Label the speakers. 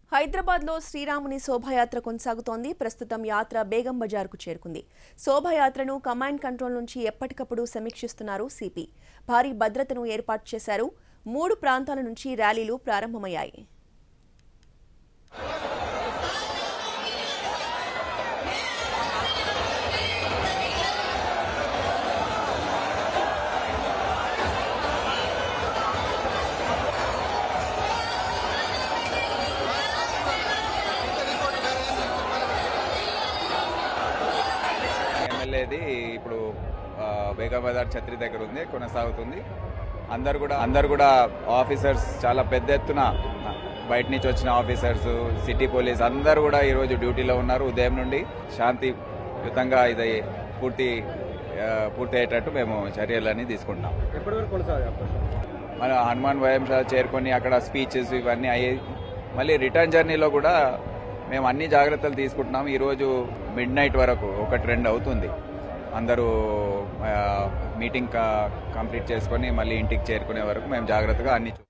Speaker 1: హైదరాబాద్లో శ్రీరాముని శోభాయాత్ర కొనసాగుతోంది ప్రస్తుతం యాత్ర బేగం బజార్కు చేరుకుంది శోభాయాత్రను కమాండ్ కంట్రోల్ నుంచి ఎప్పటికప్పుడు సమీక్షిస్తున్నారు సిపి భారీ భద్రతను ఏర్పాటు చేశారు మూడు ప్రాంతాల నుంచి ర్యాలీలు ప్రారంభమయ్యాయి
Speaker 2: ఎమ్మెల్యేది ఇప్పుడు ఆ, బేగం బజార్ ఛత్రి దగ్గర ఉంది కొనసాగుతుంది అందరు కూడా అందరు కూడా ఆఫీసర్స్ చాలా పెద్ద ఎత్తున బయట నుంచి వచ్చిన ఆఫీసర్స్ సిటీ పోలీస్ అందరు కూడా ఈరోజు డ్యూటీలో ఉన్నారు ఉదయం నుండి శాంతియుతంగా ఇది పూర్తి ఆ, పూర్తి అయ్యేటట్టు మేము చర్యలన్నీ తీసుకుంటున్నాం
Speaker 3: ఎప్పటి వరకు కొనసాగే అవకాశం
Speaker 2: మన హనుమాన్ వ్యాయామశాల చేరుకొని అక్కడ స్పీచెస్ ఇవన్నీ అయ్యాయి మళ్ళీ రిటర్న్ జర్నీలో కూడా మేము అన్ని జాగ్రత్తలు తీసుకుంటున్నాం ఈరోజు మిడ్ నైట్ వరకు ఒకటి రెండు అవుతుంది అందరూ మీటింగ్ కంప్లీట్ చేసుకొని మళ్ళీ ఇంటికి చేరుకునే వరకు మేము జాగ్రత్తగా అన్ని చూ